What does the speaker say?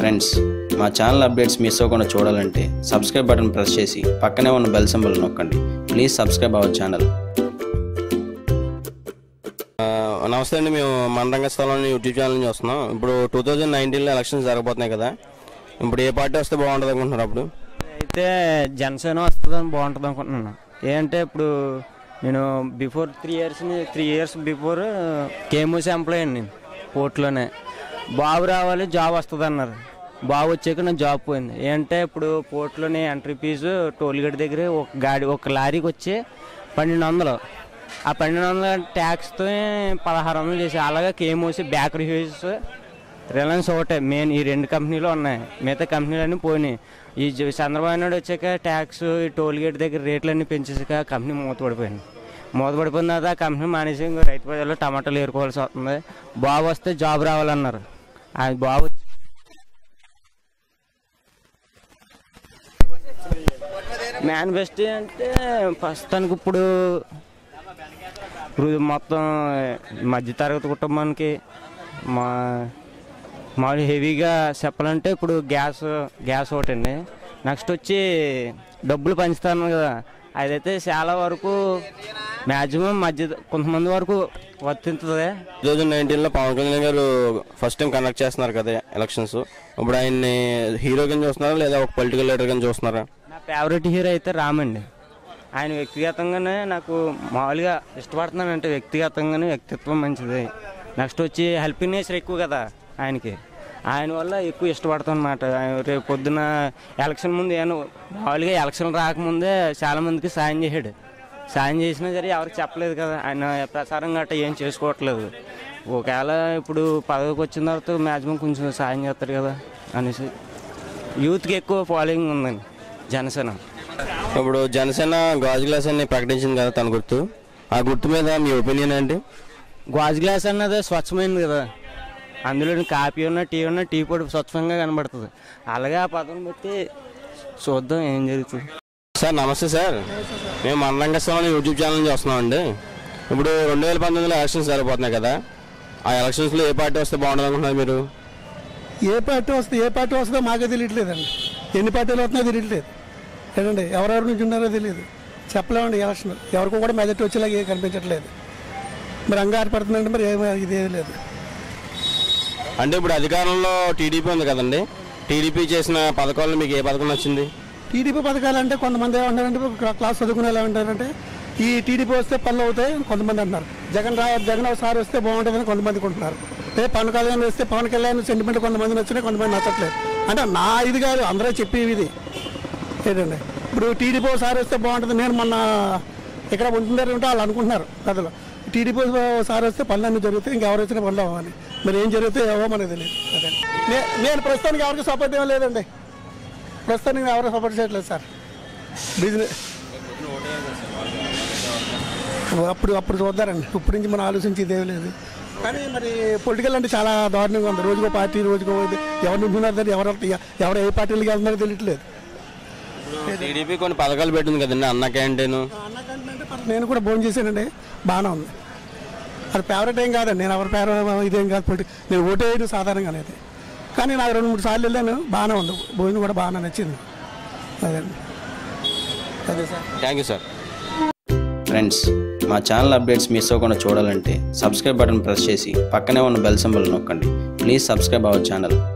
friends మా channel updates miss అవ్వకుండా చూడాలంటే సబ్స్క్రైబ్ బటన్ ప్రెస్ చేసి పక్కనే ఉన్న బెల్ సింబల్ నొక్కండి ప్లీజ్ సబ్స్క్రైబ్ అవర్ ఛానల్ నమస్తే అండి మేము మండంగ స్థలం యూట్యూబ్ ఛానల్ నుంచి వస్తున్నాం ఇప్పుడు టూ థౌజండ్ నైన్టీన్లో ఎలక్షన్స్ జరగబోతున్నాయి కదా ఇప్పుడు ఏ పార్టీ వస్తే బాగుంటుంది అనుకుంటున్నారు అప్పుడు అయితే జనసేన వస్తుందని బాగుంటుంది అనుకుంటున్నాను ఏంటంటే ఇప్పుడు నేను before three years three years before కేమూస్ ఎంప్లాయీ అండి నేను పోర్ట్లోనే బాబు రావాలి జాబ్ వస్తుంది అన్నారు బాబు వచ్చాక నా జాబ్ పోయింది ఏంటంటే ఇప్పుడు పోర్ట్లోని ఎంట్రీ ఫీజు టోల్గేట్ దగ్గర ఒక గాడి ఒక లారీకి వచ్చి పన్నెండు వందలు ఆ పన్నెండు వందల ట్యాక్స్తో పదహారు వందలు చేసి అలాగే కేమూసి బేకరీ హౌసెస్ రిలయన్స్ ఒకటే మెయిన్ ఈ రెండు కంపెనీలు ఉన్నాయి మిగతా కంపెనీలన్నీ పోయినాయి ఈ జ- చంద్రబాబు నాయుడు వచ్చాక ట్యాక్స్ ఈ టోల్ గేట్ దగ్గర రేట్లన్నీ పెంచేసాక కంపెనీ మూతపడిపోయింది మూతపడిపోయిన తర్వాత ఆ కంపెనీ మానేసి ఇంకో రైతు ప్రజలు టమాటాలు ఏరుకోవాల్సి వస్తుంది బాబు వస్తే జాబ్ రావాలన్నారు ఆ బాబు మేనిఫెస్టో అంటే ప్రస్తుతానికి ఇప్పుడు ఇప్పుడు మొత్తం మధ్యతరగతి కుటుంబానికి మా మామూలు హెవీగా చెప్పాలంటే ఇప్పుడు గ్యాస్ గ్యాస్ ఒకటండి నెక్స్ట్ వచ్చి డబ్బులు పంచుతాను కదా అదైతే చాలా వరకు మ్యాక్సిమం మధ్య కొంతమంది వరకు వర్తింతుంది టూ థౌజండ్ నైన్టీన్లో పవన్ కళ్యాణ్ గారు ఫస్ట్ టైం కండక్ట్ చేస్తున్నారు కదా ఎలక్షన్స్ ఇప్పుడు ఆయన్ని హీరో కింద చూస్తున్నారా లేదా ఒక పొలిటికల్ లీడర్ కింద చూస్తున్నారా నా ఫేవరెట్ హీరో అయితే రామండి ఆయన వ్యక్తిగతంగానే నాకు మామూలుగా ఇష్టపడుతున్నానంటే వ్యక్తిగతంగానే వ్యక్తిత్వం మంచిది నెక్స్ట్ వచ్చి హెల్పింగ్ నేచర్ ఎక్కువ కదా ఆయనకి ఆయన వల్ల ఎక్కువ ఇష్టపడతాం అనమాట రేపు పొద్దున ఎలక్షన్ ముందు ఏమో మామూలుగా ఎలక్షన్ రాకముందే చాలా మందికి సాయం చేశాడు సాయం చేసినా సరే ఎవరికి చెప్పలేదు కదా ఆయన ప్రచారం గట్రా ఏం చేసుకోవట్లేదు ఒకవేళ ఇప్పుడు పదవికి వచ్చిన తర్వాత మ్యాక్సిమం కొంచెం సాయం చేస్తారు కదా అనేసి యూత్కి ఎక్కువ ఫాలోయింగ్ ఉందండి జనసేన ఇప్పుడు జనసేన గాజు గ్లాస్ అని ప్రకటించింది కదా తన గుర్తు ఆ గుర్తు మీద మీ ఒపీనియన్ ఏంటి గాజు గ్లాస్ అన్నది స్వచ్ఛమైనది కదా అందులో కాఫీ ఉన్న టీ ఉన్న టీ పొడి స్వచ్ఛంగా కనబడుతుంది అలాగే ఆ పదం బట్టి చూద్దాం ఏం జరుగుతుంది సార్ నమస్తే సార్ మేము మండంగస్థలం యూట్యూబ్ ఛానల్ నుంచి వస్తున్నామండి ఇప్పుడు రెండు వేల పంతొమ్మిదిలో ఎలక్షన్స్ జరగబోతున్నాయి కదా ఆ ఎలక్షన్స్లో ఏ పార్టీ వస్తే బాగుంటుంది అనుకుంటున్నారు మీరు ఏ పార్టీ వస్తే ఏ పార్టీ వస్తుందో మాకే తెలియట్లేదండి ఎన్ని పార్టీలు వస్తున్నాయో తెలియట్లేదు ఏంటండి ఎవరెవరి నుంచి ఉన్నారో తెలియదు చెప్పలేమండి ఎలక్షన్ ఎవరికి కూడా మెజార్టీ వచ్చేలాగా ఏం కనిపించట్లేదు మరి అంగారు పడుతుందంటే మరి ఏమీ ఇదేమీ లేదు అంటే ఇప్పుడు అధికారంలో టీడీపీ ఉంది కదండి టీడీపీ చేసిన పథకాల్లో మీకు ఏ పథకం నచ్చింది టీడీపీ పథకాలు అంటే కొంతమంది ఏమంటారంటే క్లా- క్లాస్ చదువుకునే ఎలా ఉంటారంటే ఈ టీడీపీ వస్తే పనులు అవుతాయి కొంతమంది అంటున్నారు జగన్ రా జగన్ ఒకసారి వస్తే బాగుంటుందని కొంతమంది కొంటున్నారు ఏ పవన్ కళ్యాణ్ వస్తే పవన్ కళ్యాణ్ సెంటిమెంట్ కొంతమంది నచ్చినాయి కొంతమంది నచ్చట్లేదు అంటే నా ఇది కాదు అందరూ చెప్పేవి ఇది ఏంటండి ఇప్పుడు టీడీపీ ఒకసారి వస్తే బాగుంటుంది నేను మొన్న ఇక్కడ ఉంటున్నారు ఉంటే వాళ్ళు అనుకుంటున్నారు కథలు టీడీపీ ఒకసారి వస్తే పనులు అన్నీ జరుగుతాయి ఇంకెవరు వచ్చినా పనులు అవ్వాలి మరి ఏం జరుగుతాయి ఏవో మనకు తెలియదు అదే నే- నేను ప్రస్తుతానికి ఎవరికి సపోర్ట్ ఏం లేదండి ప్రస్తుతానికి ఎవరు సపోర్ట్ చేయట్లేదు సార్ బిజినెస్ అప్పుడు అప్పుడు చూద్దారండి ఇప్పుడు నుంచి మనం ఆలోచించి ఇదేం లేదు కానీ మరి పొలిటికల్ అంటే చాలా దారుణంగా ఉంది రోజుకో పార్టీ రోజుకో ఇది ఎవరు నింపున్నారు ఎవరు ఎవరు ఏ పార్టీలకి వెళ్తున్నారో తెలియట్లేదు టీడీపీ కొన్ని పథకాలు పెట్టింది కదండి అన్న క్యాంటీన్ నేను కూడా భోజనం చేశానండి బాగానే ఉంది అది ఫేవరెట్ ఏం కాదండి నేను ఎవరి ఫేవరెట్ ఇదేం కాదు పొలిటి నేను ఓటే వేయడం సాధారణంగా అనేది కానీ నాకు రెండు మూడు సార్లు వెళ్ళాను బాగానే ఉంది భోజనం కూడా బాగానే నచ్చింది అదండి అదే sir thank you sir friends మా ఛానల్ అప్డేట్స్ మిస్ అవ్వకుండా చూడాలంటే సబ్స్క్రైబ్ బటన్ ప్రెస్ చేసి పక్కనే ఉన్న బెల్ సింబల్ నొక్కండి ప్లీజ్ సబ్స్క్రైబ్ అవర్ ఛానల్